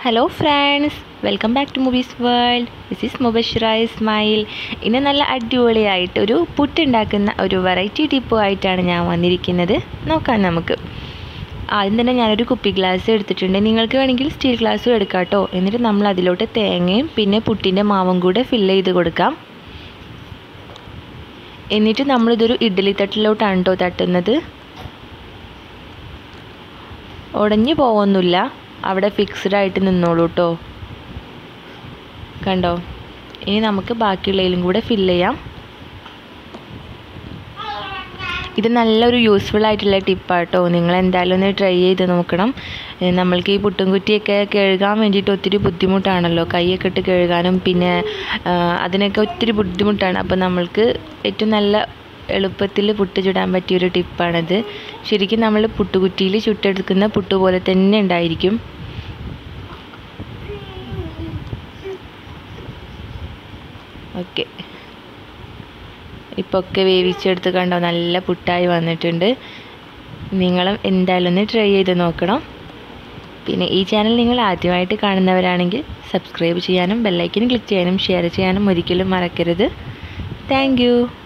hello friends welcome back to movies world this is Mubashira Ismail ഇന്ന് നല്ല അടിപൊളിയായിട്ട് ഒരു പുട്ടുണ്ടാക്കുന്ന ഒരു വെറൈറ്റി ടിപ്പുമായിട്ടാണ് ഞാൻ വന്നിരിക്കുന്നത് നോക്കാം നമുക്ക് ആദ്യം തന്നെ ഞാനൊരു കുപ്പി ഗ്ലാസ് എടുത്തിട്ടുണ്ട് നിങ്ങൾക്ക് വേണമെങ്കിൽ സ്റ്റീൽ ഗ്ലാസ്സും എടുക്കാം കേട്ടോ എന്നിട്ട് നമ്മൾ അതിലോട്ട് തേങ്ങയും പിന്നെ പുട്ടിൻ്റെ മാവും കൂടെ ഫില്ല് ചെയ്ത് കൊടുക്കാം എന്നിട്ട് നമ്മളിതൊരു ഇഡ്ഡലി തട്ടിലോട്ടാണ് കേട്ടോ തട്ടുന്നത് ഉടഞ്ഞു പോവൊന്നുമില്ല അവിടെ ഫിക്സ്ഡ് ആയിട്ട് നിന്നോളൂ കേട്ടോ കണ്ടോ ഇനി നമുക്ക് ബാക്കിയുള്ളതിലും കൂടെ ഫില്ല് ചെയ്യാം ഇത് നല്ലൊരു യൂസ്ഫുൾ ആയിട്ടുള്ള ടിപ്പാട്ടോ നിങ്ങൾ എന്തായാലും ഒന്ന് ട്രൈ ചെയ്ത് നോക്കണം നമ്മൾക്ക് ഈ പുട്ടും കുറ്റിയൊക്കെ കഴുകാൻ വേണ്ടിയിട്ട് ഒത്തിരി ബുദ്ധിമുട്ടാണല്ലോ കൈയൊക്കെ ഇട്ട് കഴുകാനും പിന്നെ അതിനൊക്കെ ഒത്തിരി ബുദ്ധിമുട്ടാണ് അപ്പോൾ നമ്മൾക്ക് ഏറ്റവും നല്ല എളുപ്പത്തിൽ പുട്ട് ചുടാൻ പറ്റിയൊരു ടിപ്പാണിത് ശരിക്കും നമ്മൾ പുട്ടുകുറ്റിയിൽ ചുട്ടെടുക്കുന്ന പുട്ട് പോലെ തന്നെ ഉണ്ടായിരിക്കും ഓക്കെ ഇപ്പോൾ ഒക്കെ വേവിച്ചെടുത്ത് കണ്ടോ നല്ല പുട്ടായി വന്നിട്ടുണ്ട് നിങ്ങളും എന്തായാലും ഒന്ന് ട്രൈ ചെയ്ത് നോക്കണം പിന്നെ ഈ ചാനൽ നിങ്ങൾ ആദ്യമായിട്ട് കാണുന്നവരാണെങ്കിൽ സബ്സ്ക്രൈബ് ചെയ്യാനും ബെല്ലൈക്കൻ ക്ലിക്ക് ചെയ്യാനും ഷെയർ ചെയ്യാനും ഒരിക്കലും മറക്കരുത് താങ്ക്